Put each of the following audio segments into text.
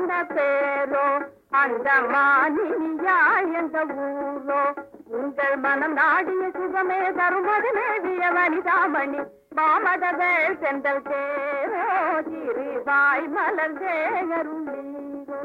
என்ன பேரோ அந்த மானினியா என்ற ஊரோ உங்கள் மனம் நாடிய சுகமே தருமது மேவிய வனிதாமணி மாமதகள் சென்றல் தேரோ சிறிவாய் மலர்ந்தே அருளீரோ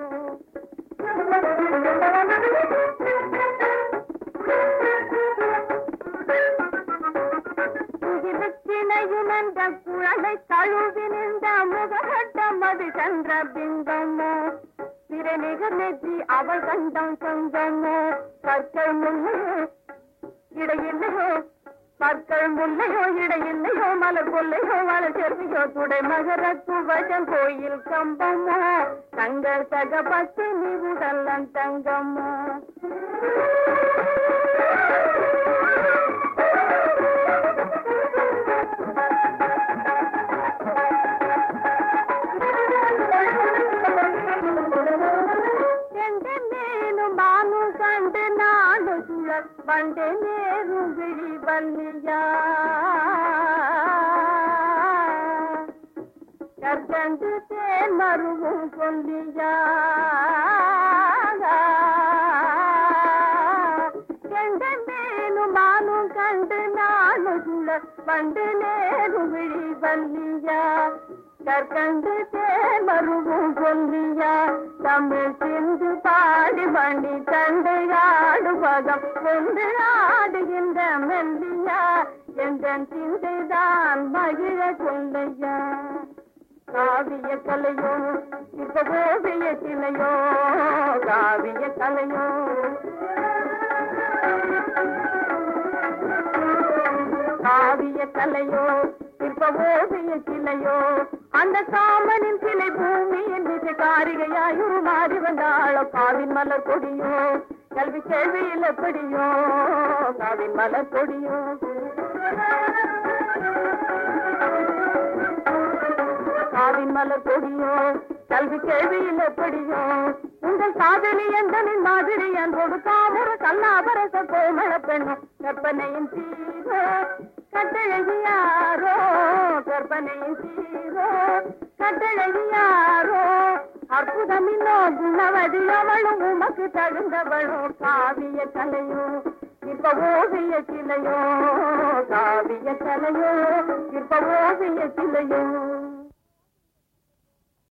திருச்சினையும் என்ற குழலை தழுவி நின்ற முககட்டம் அது சென்ற பிம்பமோ திரைநிகர் நெற்றி அவள் கண்டம் சொந்தமோ கற்கள் முன்னையோ இடையில்லையோ பற்கள் முல்லையோ இடையில்லையோ மலர் கொல்லையோ மலர் செருவியோ துடை மகர துவஜம் கோயில் கம்பமோ தங்கள் சக பத்தினி உடல்லன் தங்கமோ ಎಂದೆ ನೀನು ಮಾನು ಕಂಡು ನಾನು ಸುಳ ಬಂಡೆ ನೇರು ಬಿಳಿ ಬಲ್ಲಿಯ கற்கண்டு தேன் மருவும் சொல்லியா கண்ட மேலும் மானும் கண்டு நானும் சுழ பண்டு நேரும் விழி வல்லியா கற்கண்டு தேன் மருவும் சொல்லியா தமிழ் சிந்து பாடி மணி கண்டு ஆடு பகம் கொண்டு ஆடுகின்ற மெல்லியா என்ற சிந்தைதான் மகிழ கொள்ளையா காவிய கலையோ இப்ப ஓவிய சிலையோ காவிய கலையோ காவிய கலையோ இப்ப ஓவிய சிலையோ அந்த காமனின் சிலை பூமியின் திசை காரிகையாய் உருமாறி வந்தாளோ காவின் மலர் கொடியோ கல்வி கேள்வியில் எப்படியோ காவின் மலர் கொடியோ காவின் மலர் கொடியோ கல்வி கேள்வியில் எப்படியோ உங்கள் காதலி எந்தனின் மாதிரி அன்போடு காமர கல்லாபரச கோமள பெண்ணும் கற்பனையின் சீரோ கட்டழகியாரோ கற்பனையின் சீரோ கட்டழகியாரோ அற்புதம் இன்னும் குணவதி அவளும் உமக்கு தகுந்தவளோ காவிய கலையோ இப்ப ஓவிய சிலையோ காவிய கலையோ இப்ப ஓவிய சிலையோ